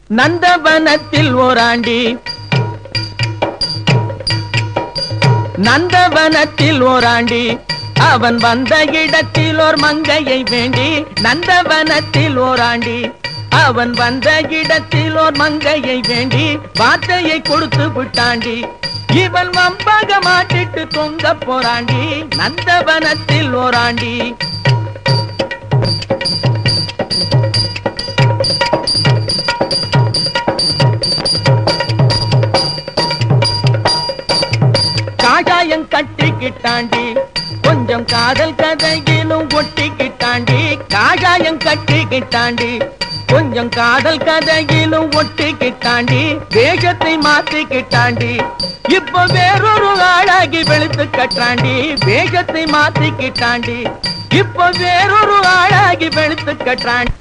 நந்தவனத்தில் ஓராண்டி நந்தவனத்தில் ஓராண்டி அவன் வந்த இடத்தில் ஓர் மங்கையை வேண்டி நந்தவனத்தில் ஓராண்டி அவன் வந்த இடத்தில் ஓர் மங்கையை வேண்டி வார்த்தையை கொடுத்து விட்டாண்டி இவன் வம்பக மாட்டிட்டு தொங்க போறாண்டி நந்தவனத்தில் ஓராண்டி காஷாயம் கட்டிக்கிட்டாண்டி கொஞ்சம் காதல் கதையிலும் ஒட்டிக்கிட்டாண்டி காஷாயம் கட்டிக்கிட்டாண்டி கொஞ்சம் காதல் கதையிலும் ஒட்டிக்கிட்டாண்டி வேஷத்தை மாத்திக்கிட்டாண்டி இப்ப வேறொரு ஆளாகி வெளுத்து கட்டாண்டி வேஷத்தை மாத்திக்கிட்டாண்டி இப்ப வேறொரு ஆளாகி வெளுத்து கட்டாண்டி